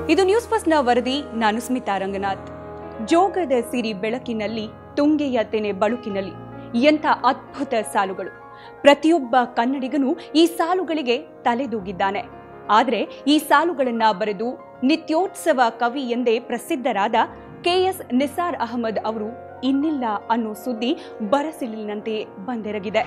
ಇದು ನ್ಯೂಸ್ ಫಸ್ಟ್ನ ವರದಿ ನಾನು ಸ್ಮಿತಾ ರಂಗನಾಥ್ ಜೋಗದ ಸಿರಿ ಬೆಳಕಿನಲ್ಲಿ ತುಂಗೆಯ ತೆನೆ ಬಳುಕಿನಲ್ಲಿ ಎಂಥ ಅದ್ಭುತ ಸಾಲುಗಳು ಪ್ರತಿಯೊಬ್ಬ ಕನ್ನಡಿಗನು ಈ ಸಾಲುಗಳಿಗೆ ತಲೆದೂಗಿದ್ದಾನೆ ಆದರೆ ಈ ಸಾಲುಗಳನ್ನ ಬರೆದು ನಿತ್ಯೋತ್ಸವ ಕವಿ ಎಂದೇ ಪ್ರಸಿದ್ಧರಾದ ಕೆಎಸ್ ನಿಸಾರ್ ಅಹಮದ್ ಅವರು ಇನ್ನಿಲ್ಲ ಅನ್ನೋ ಸುದ್ದಿ ಬರಸಿಲಿನಂತೆ ಬಂದೆರಗಿದೆ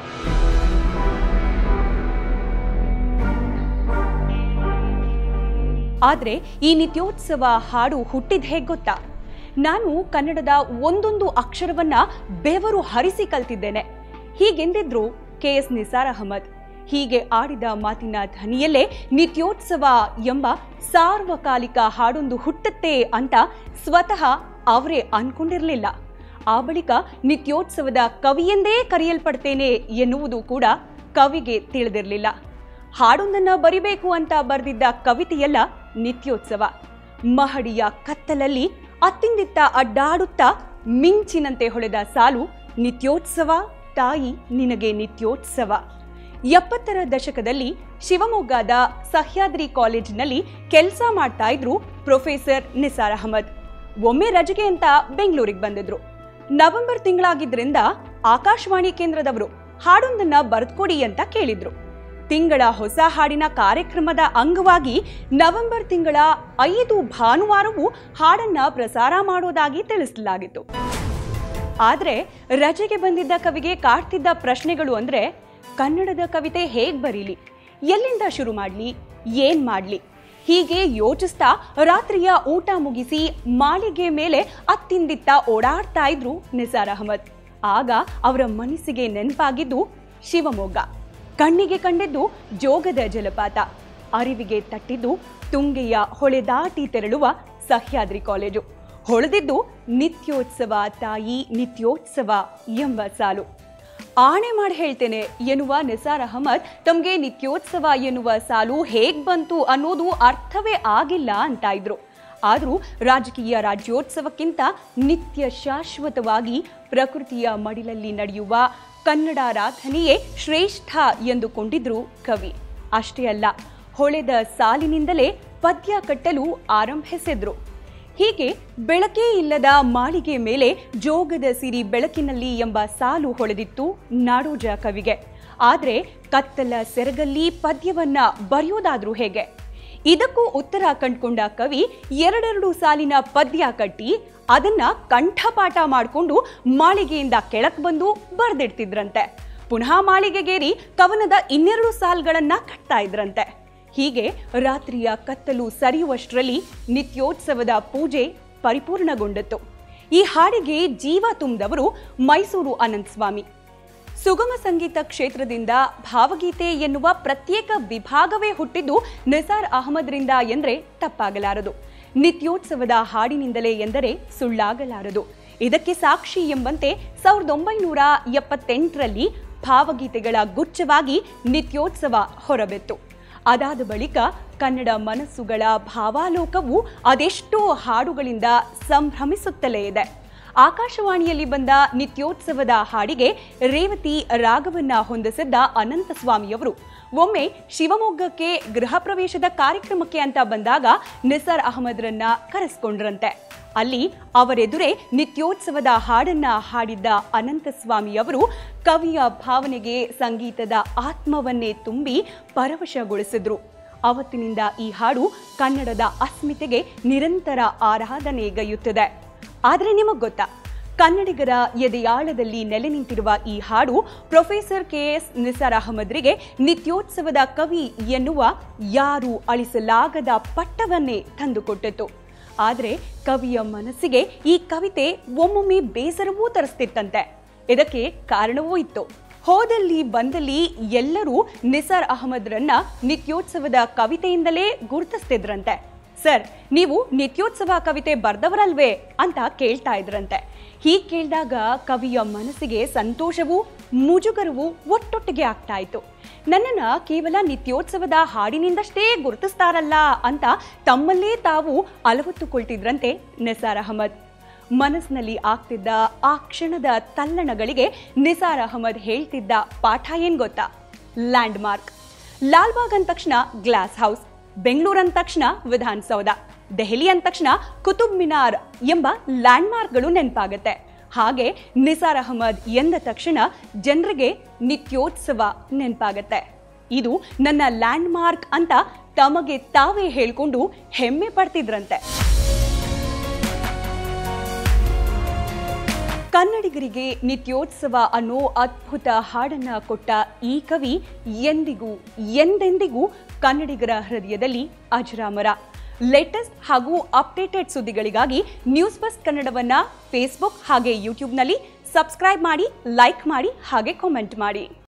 ಆದ್ರೆ ಈ ನಿತ್ಯೋತ್ಸವ ಹಾಡು ಹುಟ್ಟಿದ ಹೇಗೆ ಗೊತ್ತಾ ನಾನು ಕನ್ನಡದ ಒಂದೊಂದು ಅಕ್ಷರವನ್ನ ಬೆವರು ಹರಿಸಿ ಕಲ್ತಿದ್ದೇನೆ ಹೀಗೆಂದಿದ್ರು ಕೆ ಎಸ್ ನಿಸಾರ್ ಅಹಮದ್ ಹೀಗೆ ಆಡಿದ ಮಾತಿನ ಧ್ವನಿಯಲ್ಲೇ ನಿತ್ಯೋತ್ಸವ ಎಂಬ ಸಾರ್ವಕಾಲಿಕ ಹಾಡೊಂದು ಹುಟ್ಟುತ್ತೆ ಅಂತ ಸ್ವತಃ ಅವರೇ ಅನ್ಕೊಂಡಿರಲಿಲ್ಲ ಆ ಬಳಿಕ ನಿತ್ಯೋತ್ಸವದ ಕವಿಯೆಂದೇ ಕರೆಯಲ್ಪಡ್ತೇನೆ ಎನ್ನುವುದು ಕೂಡ ಕವಿಗೆ ತಿಳಿದಿರಲಿಲ್ಲ ಹಾಡೊಂದನ್ನ ಬರಿಬೇಕು ಅಂತ ಬರೆದಿದ್ದ ಕವಿತೆಯಲ್ಲ ನಿತ್ಯೋತ್ಸವ ಮಹಡಿಯ ಕತ್ತಲಲ್ಲಿ ಅತ್ತಿಂದಿತ್ತ ಅಡ್ಡಾಡುತ್ತಾ ಮಿಂಚಿನಂತೆ ಹೊಳೆದ ಸಾಲು ನಿತ್ಯೋತ್ಸವ ತಾಯಿ ನಿನಗೆ ನಿತ್ಯೋತ್ಸವ ಎಪ್ಪತ್ತರ ದಶಕದಲ್ಲಿ ಶಿವಮೊಗ್ಗದ ಸಹ್ಯಾದ್ರಿ ಕಾಲೇಜಿನಲ್ಲಿ ಕೆಲಸ ಮಾಡ್ತಾ ಇದ್ರು ಪ್ರೊಫೆಸರ್ ನಿಸಾರ್ ಅಹಮದ್ ಒಮ್ಮೆ ರಜೆಗೆ ಅಂತ ಬೆಂಗಳೂರಿಗೆ ಬಂದಿದ್ರು ನವೆಂಬರ್ ತಿಂಗಳಾಗಿದ್ರಿಂದ ಆಕಾಶವಾಣಿ ಕೇಂದ್ರದವರು ಹಾಡೊಂದನ್ನ ಬರೆದ್ಕೊಡಿ ಅಂತ ಕೇಳಿದ್ರು ತಿಂಗಳ ಹೊಸ ಹಾಡಿನ ಕಾರ್ಯಕ್ರಮದ ಅಂಗವಾಗಿ ನವೆಂಬರ್ ತಿಂಗಳ ಐದು ಭಾನುವಾರವೂ ಹಾಡನ್ನ ಪ್ರಸಾರ ಮಾಡೋದಾಗಿ ತಿಳಿಸಲಾಗಿತ್ತು ಆದ್ರೆ ರಜೆಗೆ ಬಂದಿದ್ದ ಕವಿಗೆ ಕಾಡ್ತಿದ್ದ ಪ್ರಶ್ನೆಗಳು ಅಂದ್ರೆ ಕನ್ನಡದ ಕವಿತೆ ಹೇಗ್ ಬರೀಲಿ ಎಲ್ಲಿಂದ ಶುರು ಮಾಡ್ಲಿ ಏನ್ ಮಾಡ್ಲಿ ಹೀಗೆ ಯೋಚಿಸ್ತಾ ರಾತ್ರಿಯ ಊಟ ಮುಗಿಸಿ ಮಾಳಿಗೆ ಮೇಲೆ ಅತ್ತಿಂದಿತ್ತ ಓಡಾಡ್ತಾ ಇದ್ರು ನಿಸಾರ್ ಅಹಮದ್ ಆಗ ಅವರ ಮನಸ್ಸಿಗೆ ನೆನಪಾಗಿದ್ದು ಶಿವಮೊಗ್ಗ ಕಣ್ಣಿಗೆ ಕಂಡಿದ್ದು ಜೋಗದ ಜಲಪಾತ ಅರಿವಿಗೆ ತಟ್ಟಿದ್ದು ತುಂಗೆಯ ಹೊಳೆದಾಟಿ ತೆರಳುವ ಸಹ್ಯಾದ್ರಿ ಕಾಲೇಜು ಹೊಳೆದಿದ್ದು ನಿತ್ಯೋತ್ಸವ ತಾಯಿ ನಿತ್ಯೋತ್ಸವ ಎಂಬ ಸಾಲು ಆಣೆ ಮಾಡಿ ಹೇಳ್ತೇನೆ ಎನ್ನುವ ನಿಸಾರ್ ಅಹಮದ್ ತಮಗೆ ನಿತ್ಯೋತ್ಸವ ಎನ್ನುವ ಸಾಲು ಹೇಗ್ ಬಂತು ಅನ್ನೋದು ಅರ್ಥವೇ ಆಗಿಲ್ಲ ಅಂತ ಇದ್ರು ಆದರೂ ರಾಜಕೀಯ ರಾಜ್ಯೋತ್ಸವಕ್ಕಿಂತ ನಿತ್ಯ ಶಾಶ್ವತವಾಗಿ ಪ್ರಕೃತಿಯ ಮಡಿಲಲ್ಲಿ ನಡೆಯುವ ಕನ್ನಡಾರಾಧನೆಯೇ ಶ್ರೇಷ್ಠ ಎಂದುಕೊಂಡಿದ್ರು ಕವಿ ಅಷ್ಟೇ ಅಲ್ಲ ಹೊಳೆದ ಸಾಲಿನಿಂದಲೇ ಪದ್ಯ ಕಟ್ಟಲು ಆರಂಭಿಸಿದ್ರು ಹೀಗೆ ಬೆಳಕೇ ಇಲ್ಲದ ಮಾಳಿಗೆ ಮೇಲೆ ಜೋಗದ ಸಿರಿ ಬೆಳಕಿನಲ್ಲಿ ಎಂಬ ಸಾಲು ಹೊಳೆದಿತ್ತು ನಾಡೋಜ ಕವಿಗೆ ಆದ್ರೆ ಕತ್ತಲ ಸೆರಗಲ್ಲಿ ಪದ್ಯವನ್ನ ಬರೆಯೋದಾದ್ರೂ ಹೇಗೆ ಇದಕ್ಕೂ ಉತ್ತರ ಕಂಡ್ಕೊಂಡ ಕವಿ ಎರಡೆರಡು ಸಾಲಿನ ಪದ್ಯ ಕಟ್ಟಿ ಅದನ್ನ ಕಂಠಪಾಠ ಮಾಡಿಕೊಂಡು ಮಾಳಿಗೆಯಿಂದ ಕೆಳಕ್ ಬಂದು ಬರ್ದಿಡ್ತಿದ್ರಂತೆ ಪುನಃ ಮಾಳಿಗೆಗೇರಿ ಕವನದ ಇನ್ನೆರಡು ಸಾಲ್ಗಳನ್ನ ಕಟ್ತಾ ಇದ್ರಂತೆ ಹೀಗೆ ರಾತ್ರಿಯ ಕತ್ತಲು ಸರಿಯುವಷ್ಟರಲ್ಲಿ ನಿತ್ಯೋತ್ಸವದ ಪೂಜೆ ಪರಿಪೂರ್ಣಗೊಂಡಿತು ಈ ಹಾಡಿಗೆ ಜೀವ ತುಂಬಿದವರು ಮೈಸೂರು ಅನಂತ್ ಸ್ವಾಮಿ ಸುಗಮ ಸಂಗೀತ ಕ್ಷೇತ್ರದಿಂದ ಭಾವಗೀತೆ ಎನ್ನುವ ಪ್ರತ್ಯೇಕ ವಿಭಾಗವೇ ಹುಟ್ಟಿದ್ದು ನಿಸಾರ್ ಅಹಮದ್ರಿಂದ ಎಂದರೆ ತಪ್ಪಾಗಲಾರದು ನಿತ್ಯೋತ್ಸವದ ಹಾಡಿನಿಂದಲೇ ಎಂದರೆ ಸುಳ್ಳಾಗಲಾರದು ಇದಕ್ಕೆ ಸಾಕ್ಷಿ ಎಂಬಂತೆ ಸಾವಿರದ ಒಂಬೈನೂರ ಎಪ್ಪತ್ತೆಂಟರಲ್ಲಿ ಭಾವಗೀತೆಗಳ ಗುಚ್ಛವಾಗಿ ನಿತ್ಯೋತ್ಸವ ಹೊರಬಿತ್ತು ಅದಾದ ಬಳಿಕ ಕನ್ನಡ ಮನಸ್ಸುಗಳ ಭಾವಾಲೋಕವು ಅದೆಷ್ಟೋ ಹಾಡುಗಳಿಂದ ಸಂಭ್ರಮಿಸುತ್ತಲೇ ಇದೆ ಆಕಾಶವಾಣಿಯಲ್ಲಿ ಬಂದ ನಿತ್ಯೋತ್ಸವದ ಹಾಡಿಗೆ ರೇವತಿ ರಾಗವನ್ನ ಹೊಂದಿಸಿದ್ದ ಅನಂತಸ್ವಾಮಿಯವರು ಒಮ್ಮೆ ಶಿವಮೊಗ್ಗಕ್ಕೆ ಗೃಹ ಪ್ರವೇಶದ ಕಾರ್ಯಕ್ರಮಕ್ಕೆ ಅಂತ ಬಂದಾಗ ನಿಸಾರ್ ಅಹಮದ್ರನ್ನ ಕರೆಸ್ಕೊಂಡ್ರಂತೆ ಅಲ್ಲಿ ಅವರೆದುರೇ ನಿತ್ಯೋತ್ಸವದ ಹಾಡನ್ನ ಹಾಡಿದ್ದ ಅನಂತಸ್ವಾಮಿಯವರು ಕವಿಯ ಭಾವನೆಗೆ ಸಂಗೀತದ ಆತ್ಮವನ್ನೇ ತುಂಬಿ ಪರವಶಗೊಳಿಸಿದ್ರು ಅವತ್ತಿನಿಂದ ಈ ಹಾಡು ಕನ್ನಡದ ಅಸ್ಮಿತೆಗೆ ನಿರಂತರ ಆರಾಧನೆಗೈಯುತ್ತದೆ ಆದರೆ ನಿಮಗ್ ಗೊತ್ತಾ ಕನ್ನಡಿಗರ ಎದೆಯಾಳದಲ್ಲಿ ನೆಲೆ ನಿಂತಿರುವ ಈ ಹಾಡು ಪ್ರೊಫೆಸರ್ ಕೆ ಎಸ್ ನಿಸಾರ್ ಅಹಮದ್ರಿಗೆ ನಿತ್ಯೋತ್ಸವದ ಕವಿ ಎನ್ನುವ ಯಾರು ಅಳಿಸಲಾಗದ ಪಟ್ಟವನ್ನೇ ತಂದುಕೊಟ್ಟಿತು ಆದರೆ ಕವಿಯ ಮನಸ್ಸಿಗೆ ಈ ಕವಿತೆ ಒಮ್ಮೊಮ್ಮೆ ಬೇಸರವೂ ತರಿಸ್ತಿತ್ತಂತೆ ಇದಕ್ಕೆ ಕಾರಣವೂ ಇತ್ತು ಹೋದಲ್ಲಿ ಬಂದಲ್ಲಿ ಎಲ್ಲರೂ ನಿಸಾರ್ ಅಹಮದ್ರನ್ನ ನಿತ್ಯೋತ್ಸವದ ಕವಿತೆಯಿಂದಲೇ ಗುರುತಿಸ್ತಿದ್ರಂತೆ ಸರ್ ನೀವು ನಿತ್ಯೋತ್ಸವ ಕವಿತೆ ಬರ್ದವರಲ್ವೇ ಅಂತ ಕೇಳ್ತಾ ಇದ್ರಂತೆ ಹೀಗೆ ಕೇಳಿದಾಗ ಕವಿಯ ಮನಸ್ಸಿಗೆ ಸಂತೋಷವೂ ಮುಜುಗರವೂ ಒಟ್ಟೊಟ್ಟಿಗೆ ಆಗ್ತಾ ಇತ್ತು ನನ್ನನ್ನ ಕೇವಲ ನಿತ್ಯೋತ್ಸವದ ಹಾಡಿನಿಂದಷ್ಟೇ ಗುರುತಿಸ್ತಾರಲ್ಲ ಅಂತ ತಮ್ಮಲ್ಲೇ ತಾವು ಅಲವತ್ತುಕೊಳ್ತಿದ್ರಂತೆ ನಿಸಾರ್ ಅಹಮದ್ ಮನಸ್ಸಿನಲ್ಲಿ ಆಗ್ತಿದ್ದ ಆ ಕ್ಷಣದ ತಲ್ಲಣಗಳಿಗೆ ನಿಸಾರ್ ಅಹಮದ್ ಹೇಳ್ತಿದ್ದ ಪಾಠ ಏನ್ ಗೊತ್ತಾ ಲ್ಯಾಂಡ್ ಮಾರ್ಕ್ ಲಾಲ್ಬಾಗ್ ಅಂದ ತಕ್ಷಣ ಗ್ಲಾಸ್ ಹೌಸ್ ಬೆಂಗಳೂರು ಅಂದ ತಕ್ಷಣ ವಿಧಾನಸೌಧ ದೆಹಲಿ ಅಂದ ತಕ್ಷಣ ಕುತುಬ್ ಮಿನಾರ್ ಎಂಬ ಲ್ಯಾಂಡ್ಮಾರ್ಕ್ಗಳು ನೆನಪಾಗುತ್ತೆ ಹಾಗೆ ನಿಸಾರ್ ಅಹಮದ್ ಎಂದ ತಕ್ಷಣ ಜನರಿಗೆ ನಿತ್ಯೋತ್ಸವ ನೆನಪಾಗತ್ತೆ ಇದು ನನ್ನ ಲ್ಯಾಂಡ್ಮಾರ್ಕ್ ಅಂತ ತಮಗೆ ತಾವೇ ಹೇಳ್ಕೊಂಡು ಹೆಮ್ಮೆ ಪಡ್ತಿದ್ರಂತೆ ಕನ್ನಡಿಗರಿಗೆ ನಿತ್ಯೋತ್ಸವ ಅನ್ನೋ ಅದ್ಭುತ ಹಾಡನ್ನ ಕೊಟ್ಟ ಈ ಕವಿ ಎಂದಿಗೂ ಎಂದೆಂದಿಗೂ ಕನ್ನಡಿಗರ ಹೃದಯದಲ್ಲಿ ಅಜರಾಮರ ಲೇಟೆಸ್ಟ್ ಹಾಗೂ ಅಪ್ಡೇಟೆಡ್ ಸುದ್ದಿಗಳಿಗಾಗಿ ನ್ಯೂಸ್ ಫಸ್ಟ್ ಕನ್ನಡವನ್ನ ಫೇಸ್ಬುಕ್ ಹಾಗೆ ಯೂಟ್ಯೂಬ್ನಲ್ಲಿ ಸಬ್ಸ್ಕ್ರೈಬ್ ಮಾಡಿ ಲೈಕ್ ಮಾಡಿ ಹಾಗೆ ಕಾಮೆಂಟ್ ಮಾಡಿ